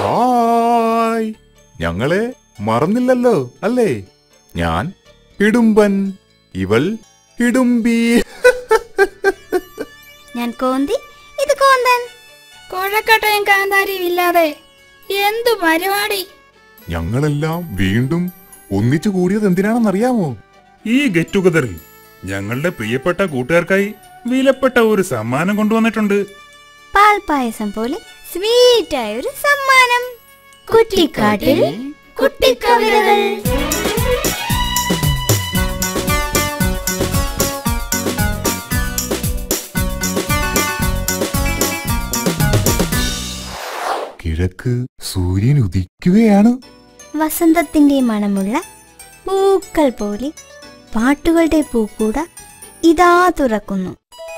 hi ഞങ്ങളെ മറന്നില്ലല്ലോ അല്ലേ ഞാൻ ഇടുമ്പൻ ഇവൾ ഇടുമ്പി ഞാൻ കോന്തി ഇത് കോന്തൻ കുഴക്കട്ടയും കാന്താരിയും ഇല്ലാതെ എന്തു പരിപാടി ഞങ്ങളെല്ലാം വീണ്ടും ഒന്നിച്ചു കൂടിയത് എന്തിനാണെന്നറിയാമോ ഈ ഗെറ്റ് ടുഗദറിൽ ഞങ്ങളുടെ പ്രിയപ്പെട്ട കൂട്ടുകാർക്കായി വിലപ്പെട്ട ഒരു സമ്മാനം കൊണ്ടുവന്നിട്ടുണ്ട് പാൽപായസം പോലെ സ്വീറ്റ് ആയ ഒരു സമ്മാനം കുറ്റിക്കാട്ടിൽ കുട്ടിക്കവിതകൾ കിഴക്ക് സൂര്യൻ ഉദിക്കുകയാണ് വസന്തത്തിന്റെ മണമുള്ള പൂക്കൾ പോലെ പാട്ടുകളുടെ പൂക്കൂട ഇതാ തുറക്കുന്നു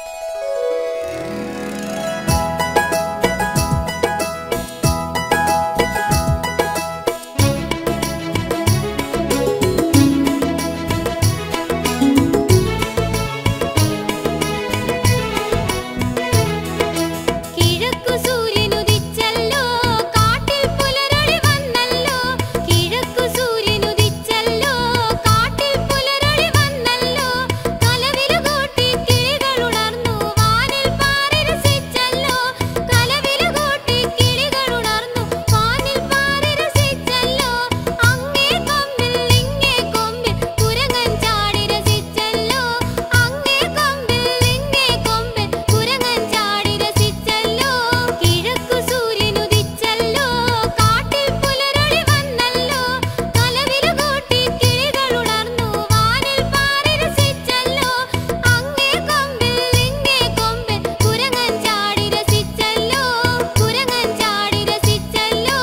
കിഴക്കു സൂര്യനുദിച്ചല്ലോ കാട്ടിൽ പുലരൊളി വന്നല്ലോ കിഴക്കു സൂര്യനുദിച്ചല്ലോ കാട്ടിൽ പുലരൊളി വന്നല്ലോ കലവിലു കൂട്ടി കിളികൾ ഉണർന്നു വാനിൽ പാറി രസിച്ചല്ലോ കലവിലു കൂട്ടി കിളികൾ ഉണർന്നു വാനിൽ പാറി രസിച്ചല്ലോ അങ്ങേ കൊമ്പിൽ ഇങ്ങേ കൊമ്പിൽ കുരങ്ങൻ ചാടി രസിച്ചല്ലോ അങ്ങേ കൊമ്പിൽ ഇങ്ങേ കൊമ്പിൽ കുരങ്ങൻ ചാടി രസിച്ചല്ലോ കിഴക്കു സൂര്യനുദിച്ചല്ലോ കാട്ടിൽ പുലരൊളി വന്നല്ലോ കലവിലു കൂട്ടി കിളികൾ ഉണർന്നു വാനിൽ പാറി രസിച്ചല്ലോ അങ്ങേ കൊമ്പിൽ ഇങ്ങേ കൊമ്പിൽ കുരങ്ങൻ ചാടി രസിച്ചല്ലോ കുരങ്ങൻ ചാടി രസിച്ചല്ലോ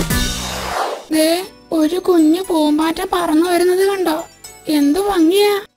ദേ ഒരു കുഞ്ഞു പൂമ്പാറ്റ പറന്നു വരുന്നത് കണ്ടോ എന്തു ഭംഗിയാ